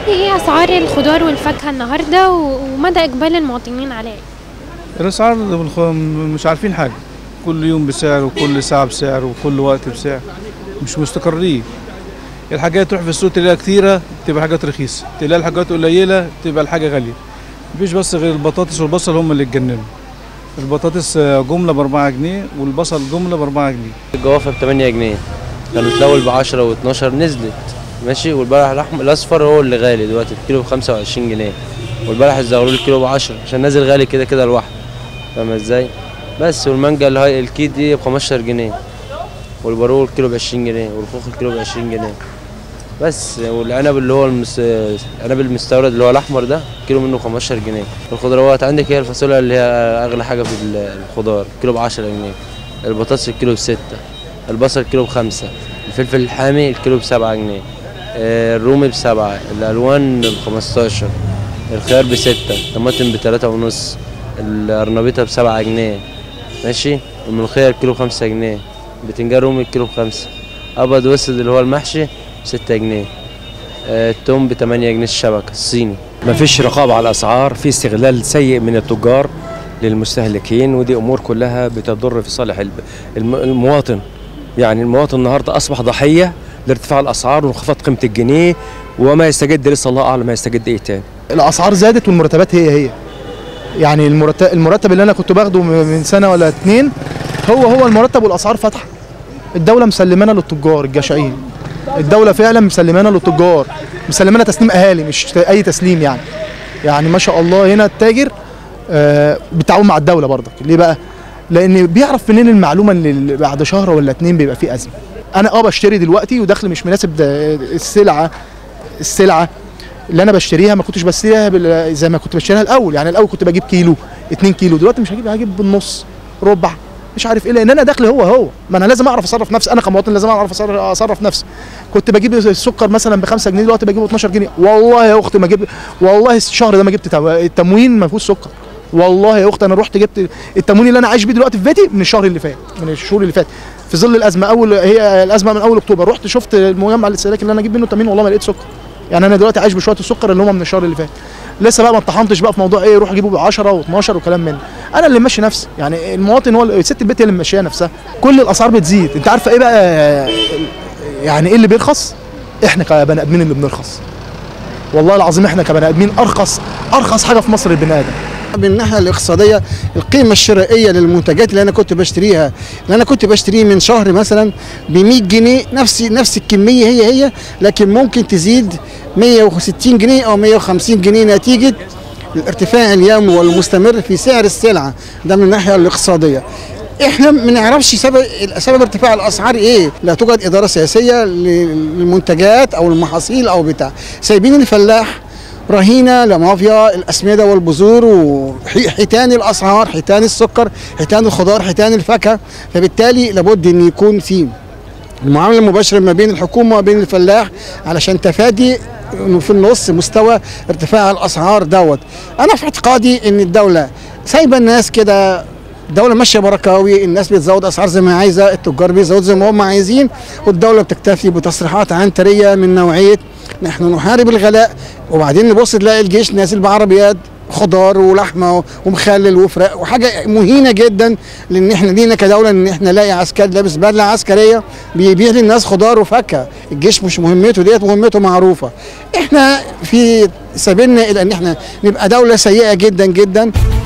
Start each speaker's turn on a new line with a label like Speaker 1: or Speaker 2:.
Speaker 1: ايه اسعار الخضار والفاكهه النهارده و- ومدى اقبال المواطنين عليه
Speaker 2: الاسعار بالخ- مش عارفين حاجه كل يوم بسعر وكل ساعه بسعر وكل وقت بسعر مش مستقرين الحاجات تروح في السوق تلاقيها كتيره تبقى حاجات رخيصه تلاقي الحاجات قليله تبقى الحاجه غاليه مفيش بس غير البطاطس والبصل هم اللي اتجننوا البطاطس آه، جمله ب 4 جنيه والبصل جمله ب 4 جنيه
Speaker 3: الجوافه ب 8 جنيه كانت الاول ب 10 و12 نزلت ماشي والبلح الاحمر الاصفر هو اللي غالي دلوقتي الكيلو ب 25 جنيه والبلح الزغلول الكيلو ب 10 عشان نازل غالي كده كده لوحده فاهم ازاي بس والمانجا اللي هي الكيد دي ب 15 جنيه والبارو الكيلو ب 20 جنيه والخوخ الكيلو ب 20 جنيه بس والعنب اللي هو المس... العنب المستورد اللي هو الاحمر ده كيلو منه 15 جنيه الخضروات عندك هي الفاصوليا اللي هي اغلى حاجه في الخضار كيلو ب 10 جنيه البطاطس الكيلو بستة البصل كيلو بخمسة الفلفل الحامي الكيلو بسبعة جنيه آه، الرومي بسبعة الألوان بخمستاشر الخيار بستة الطماطم بتلاتة ونص الأرنبيطة بسبعة جنيه ماشي الملوخية الكيلو بخمسة جنيه بتنجان رومي الكيلو بخمسة أبيض وأسود اللي هو المحشي بستة جنيه آه، التوم بتمانية جنيه الشبكة الصيني
Speaker 4: ما فيش رقابة على الأسعار في استغلال سيء من التجار للمستهلكين ودي أمور كلها بتضر في صالح الب- الم- المواطن يعني المواطن النهاردة أصبح ضحية لارتفاع الأسعار وانخفاض قيمة الجنيه وما يستجد لسه الله أعلم ما يستجد إيه تاني
Speaker 5: الاسعار زادت والمرتبات هي هي يعني المرتب المرتب اللي انا كنت باخده م- من سنه ولا اتنين هو هو المرتب والاسعار فاتحه الدوله مسلمانا للتجار الجشعين الدوله فعلا مسلمانا للتجار مسلمانا تسليم اهالي مش ت- اي تسليم يعني يعني ما شاء الله هنا التاجر آه، بالتعاون مع الدوله برضك ليه بقى لان بيعرف منين المعلومه اللي بعد شهر ولا اتنين بيبقى فيه ازمه انا اه بشتري دلوقتي ودخل مش مناسب ده السلعه السلعه اللي انا بشتريها ما كنتش بشتريها بال- زي ما كنت بشتريها الاول يعني الاول كنت بجيب كيلو 2 كيلو دلوقتي مش هجيب هجيب بالنص ربع مش عارف ايه لان انا دخلي هو هو ما انا لازم اعرف اصرف نفسي انا كمواطن لازم اعرف أصرف- اصرف نفسي كنت بجيب السكر مثلا ب 5 جنيه دلوقتي بجيبه 12 جنيه والله يا اختي ما جبت والله الشهر ده ما جبت تو- التموين ما فيهوش سكر والله يا اختي انا رحت جبت التموين اللي انا عايش بيه دلوقتي في بيتي من الشهر اللي فات من الشهور اللي فات في ظل الازمه اول هي الازمه من اول اكتوبر رحت شفت المجمع الاستهلاكي اللي انا اجيب منه تموين والله ما لقيت سكر يعني انا دلوقتي عايش بشويه السكر اللي هم من الشهر اللي فات لسه بقى ما اتطحنتش بقى في موضوع ايه روح اجيبه ب 10 و12 وكلام من انا اللي ماشي نفسي يعني المواطن هو ست البيت هي اللي ماشيه نفسها كل الاسعار بتزيد انت عارفه ايه بقى يعني ايه اللي بيرخص احنا كبني ادمين اللي بنرخص والله العظيم احنا كبني ادمين ارخص ارخص حاجه في مصر البني ادم
Speaker 6: من الناحيه الاقتصاديه القيمه الشرائيه للمنتجات اللي انا كنت بشتريها اللي انا كنت بشتريه من شهر مثلا ب 100 جنيه نفس نفس الكميه هي هي لكن ممكن تزيد 160 جنيه او 150 جنيه نتيجه الارتفاع اليومي والمستمر في سعر السلعه ده من الناحيه الاقتصاديه احنا ما نعرفش سبب سبب ارتفاع الاسعار ايه لا توجد اداره سياسيه للمنتجات او المحاصيل او بتاع سايبين الفلاح رهينه لمافيا الاسمده والبذور وحيتان الاسعار حيتان السكر حيتان الخضار حيتان الفاكهه فبالتالي لابد ان يكون في المعامله المباشره ما بين الحكومه وما بين الفلاح علشان تفادي انه في النص مستوى ارتفاع الاسعار دوت انا في اعتقادي ان الدوله سايبه الناس كده الدولة ماشية بركاوي الناس بتزود أسعار زي ما عايزة التجار بيزودوا زي ما هم عايزين والدولة بتكتفي بتصريحات عنترية من نوعية نحن نحارب الغلاء وبعدين نبص تلاقي الجيش نازل بعربيات خضار ولحمه ومخلل وفراخ وحاجه مهينه جدا لان احنا لينا كدوله ان احنا نلاقي عسكري لابس بدله عسكريه بيبيع للناس خضار وفاكهه الجيش مش مهمته ديت مهمته معروفه احنا في سبيلنا الى ان احنا نبقى دوله سيئه جدا جدا